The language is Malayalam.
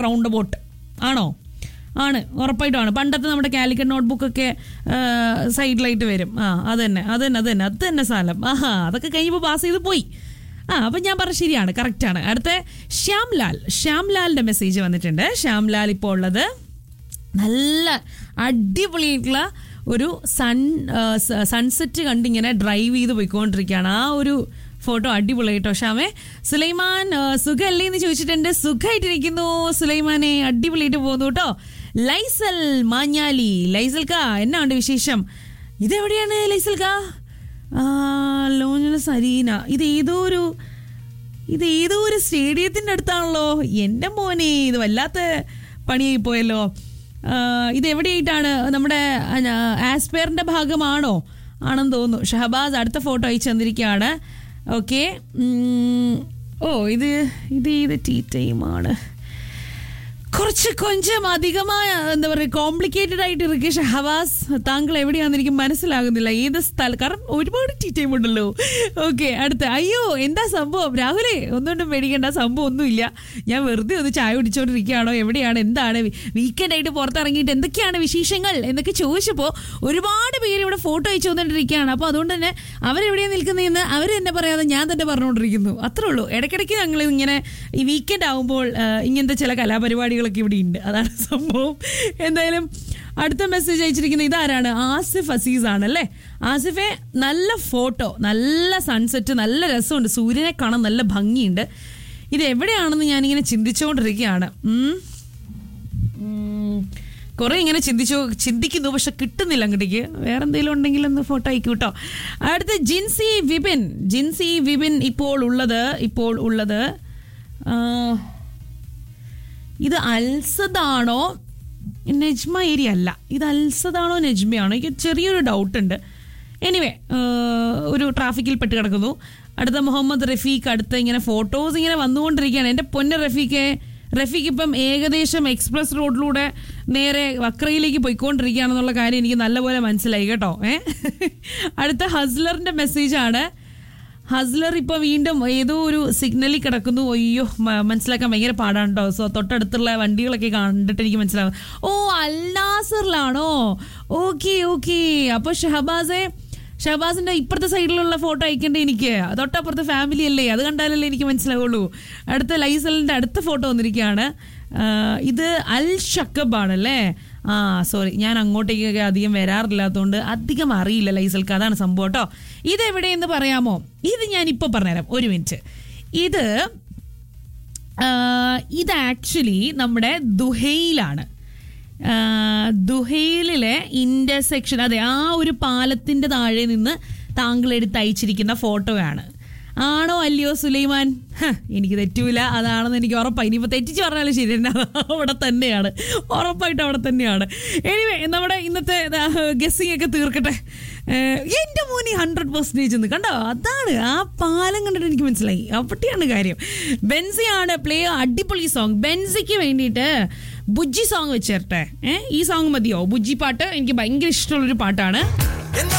റൗണ്ട് ബോട്ട് ആണോ ആണ് ഉറപ്പായിട്ടുമാണ് പണ്ടത്തെ നമ്മുടെ കാലിക്കറ്റ് നോട്ട്ബുക്കൊക്കെ സൈഡിലായിട്ട് വരും ആ അത് തന്നെ അത് തന്നെ അത് തന്നെ അത് തന്നെ സ്ഥലം ആഹാ അതൊക്കെ കഴിഞ്ഞപ്പോൾ പാസ് ചെയ്ത് പോയി ആ അപ്പം ഞാൻ പറഞ്ഞ ശരിയാണ് കറക്റ്റാണ് അടുത്ത ശ്യാംലാൽ ശ്യാംലാലിൻ്റെ മെസ്സേജ് വന്നിട്ടുണ്ട് ശ്യാംലാൽ ഇപ്പോൾ ഉള്ളത് നല്ല അടിപൊളിയായിട്ടുള്ള ഒരു സൺ സൺസെറ്റ് കണ്ടിങ്ങനെ ഡ്രൈവ് ചെയ്ത് പോയിക്കൊണ്ടിരിക്കുകയാണ് ആ ഒരു ഫോട്ടോ അടിപൊളിയായിട്ടോ ഷാമേ സുലൈമാൻ ആ, സുഖല്ലേ എന്ന് ചോദിച്ചിട്ടുണ്ട് സുഖമായിട്ടിരിക്കുന്നു സുലൈമാനെ അടിപൊളിയായിട്ട് പോകുന്നു കേട്ടോ ലൈസൽ മാഞ്ഞാലി ലൈസൽക്ക എന്നാ ഉണ്ട് വിശേഷം ഇതെവിടെയാണ് ലൈസൽക്ക ആ ലോഞ്ചന സരീന ഇത് ഏതോ ഒരു ഇത് ഏതോ ഒരു സ്റ്റേഡിയത്തിന്റെ അടുത്താണല്ലോ എൻ്റെ മോനെ ഇത് വല്ലാത്ത പണിയായി പോയല്ലോ ആ, ഇത് എവിടെയായിട്ടാണ് നമ്മുടെ ആസ്പെയറിന്റെ ഭാഗമാണോ ആണെന്ന് തോന്നുന്നു ഷഹബാസ് അടുത്ത ഫോട്ടോ അയച്ചു തന്നിരിക്കുകയാണ് ഓക്കെ ഓ ഇത് ഇത് ഇത് ടീ ടൈമാണ് കുറച്ച് കൊഞ്ചം അധികമായ എന്താ പറയുക കോംപ്ലിക്കേറ്റഡ് ആയിട്ട് ഇരിക്കെ ഷഹവാസ് താങ്കൾ എവിടെയാണെന്ന് എനിക്ക് മനസ്സിലാകുന്നില്ല ഏത് സ്ഥലം കാരണം ഒരുപാട് ടീ ടൈം ഉണ്ടല്ലോ ഓക്കെ അടുത്ത അയ്യോ എന്താ സംഭവം രാഹുലേ ഒന്നുകൊണ്ടും പേടിക്കേണ്ട സംഭവം ഒന്നുമില്ല ഞാൻ വെറുതെ ഒന്ന് ചായ കുടിച്ചോണ്ടിരിക്കുകയാണോ എവിടെയാണ് എന്താണ് വീക്കെൻഡ് ആയിട്ട് പുറത്തിറങ്ങിയിട്ട് എന്തൊക്കെയാണ് വിശേഷങ്ങൾ എന്നൊക്കെ ചോദിച്ചപ്പോൾ ഒരുപാട് പേര് ഇവിടെ ഫോട്ടോ അയച്ചു വന്നിട്ടിരിക്കുകയാണ് അപ്പോൾ അതുകൊണ്ട് തന്നെ അവരെവിടെയാണ് നിൽക്കുന്നതെന്ന് അവർ തന്നെ പറയാതെ ഞാൻ തന്നെ പറഞ്ഞുകൊണ്ടിരിക്കുന്നു അത്രേ ഉള്ളൂ ഇടയ്ക്കിടയ്ക്ക് ഞങ്ങൾ ഇങ്ങനെ ഈ വീക്കെൻഡ് ആകുമ്പോൾ ആ, ഇങ്ങനത്തെ ചില കലാപരിപാടികളൊക്കെ ഇവിടെ ഉണ്ട് അതാണ് സംഭവം എന്തായാലും അടുത്ത മെസ്സേജ് അയച്ചിരിക്കുന്നത് ഇതാരാണ് ആസിഫ് അസീസ് ആണ് അല്ലേ ആസിഫെ നല്ല ഫോട്ടോ നല്ല സൺസെറ്റ് നല്ല രസമുണ്ട് സൂര്യനെ കാണാൻ നല്ല ഭംഗിയുണ്ട് ഇത് എവിടെയാണെന്ന് ഞാനിങ്ങനെ ചിന്തിച്ചുകൊണ്ടിരിക്കുകയാണ് ഉം. ഉം. കുറെ ഇങ്ങനെ ചിന്തിച്ചു ചിന്തിക്കുന്നു പക്ഷെ കിട്ടുന്നില്ല അങ്ങോട്ടേക്ക് വേറെ എന്തെങ്കിലും ഉണ്ടെങ്കിൽ ഒന്ന് ഫോട്ടോ അയക്കൂ കേട്ടോ അടുത്ത ജിൻസി വിപിൻ ജിൻസി വിപിൻ ഇപ്പോൾ ഉള്ളത് ഇപ്പോൾ ഉള്ളത് ആ, ഇത് അൽസദാണോ നെജ്മ ഏരിയ അല്ല ഇത് അൽസദാണോ നെജ്മയാണോ എനിക്ക് ചെറിയൊരു ഡൗട്ട് ഉണ്ട് എനിവേ ഒരു ട്രാഫിക്കിൽ പെട്ട് കിടക്കുന്നു അടുത്ത മുഹമ്മദ് റഫീഖ് അടുത്ത ഇങ്ങനെ ഫോട്ടോസ് ഇങ്ങനെ വന്നുകൊണ്ടിരിക്കുകയാണ് എൻ്റെ പൊന്ന റഫീഖെ റഫീഖ് ഇപ്പം ഏകദേശം എക്സ്പ്രസ് റോഡിലൂടെ നേരെ വക്രയിലേക്ക് പോയിക്കൊണ്ടിരിക്കുകയാണെന്നുള്ള കാര്യം എനിക്ക് നല്ലപോലെ മനസ്സിലായി കേട്ടോ ഏ അടുത്ത ഹസ്ലറിൻ്റെ മെസ്സേജാണ് ഹസ്ലർ ഇപ്പൊ വീണ്ടും ഏതോ ഒരു സിഗ്നലിൽ കിടക്കുന്നു അയ്യോ മ- മനസ്സിലാക്കാൻ ഭയങ്കര പാടാണ് കേട്ടോ സോ തൊട്ടടുത്തുള്ള വണ്ടികളൊക്കെ കണ്ടിട്ട് എനിക്ക് മനസ്സിലാവും ഓ അൽനാസറിലാണോ ഓക്കെ ഓക്കെ അപ്പൊ ഷഹബാസെ ഷഹബാസിന്റെ ഇപ്പുറത്തെ സൈഡിലുള്ള ഫോട്ടോ അയക്കേണ്ട എനിക്ക് തൊട്ടപ്പുറത്തെ ഫാമിലി അല്ലേ അത് കണ്ടാലല്ലേ എനിക്ക് മനസ്സിലാവുള്ളൂ അടുത്ത ലൈസലിന്റെ അടുത്ത ഫോട്ടോ വന്നിരിക്കുകയാണ് ആ, ഇത് അൽ ഷക്കബ് ആണല്ലേ ആ സോറി ഞാൻ അങ്ങോട്ടേക്കൊക്കെ അധികം വരാറില്ലാത്തതുകൊണ്ട് അധികം അറിയില്ല ലൈസൽക്ക് അതാണ് സംഭവം കേട്ടോ ഇത് എവിടെയെന്ന് പറയാമോ ഇത് ഞാൻ ഇപ്പൊ പറഞ്ഞുതരാം ഒരു മിനിറ്റ് ഇത് ആ, ഇത് ആക്ച്വലി നമ്മുടെ ദുഹയിലാണ് ആ, ദുഹയിലെ ഇന്റർസെക്ഷൻ അതെ ആ ഒരു പാലത്തിന്റെ താഴെ നിന്ന് താങ്കൾ എടുത്ത് അയച്ചിരിക്കുന്ന ഫോട്ടോയാണ് ആണോ അല്ലയോ സുലൈമാൻ ഹ, എനിക്ക് തെറ്റൂല അതാണെന്ന് എനിക്ക് ഉറപ്പായി ഇനിയിപ്പോൾ തെറ്റിച്ച് പറഞ്ഞാലും ശരി തന്നെ അത് അവിടെ തന്നെയാണ് ഉറപ്പായിട്ട് അവിടെ തന്നെയാണ് എനിവേ നമ്മുടെ ഇന്നത്തെ ഗസ്സിങ് ഒക്കെ തീർക്കട്ടെ ഏഹ്, എൻ്റെ മോനി ഹൺഡ്രഡ് പെർസെൻറ്റേജ് എന്ന് കണ്ടോ അതാണ് ആ പാലം കണ്ടിട്ട് എനിക്ക് മനസ്സിലായി അവിടെയാണ് കാര്യം ബെൻസിയാണ് പ്ലേ അടിപൊളി സോങ് ബെൻസിക്ക് വേണ്ടിയിട്ട് ബുജ്ജി സോങ് വെച്ചേരട്ടെ ഏഹ് ഈ സോങ് മതിയോ ബുജ്ജി പാട്ട് എനിക്ക് ഭയങ്കര ഇഷ്ടമുള്ളൊരു പാട്ടാണ് എന്ന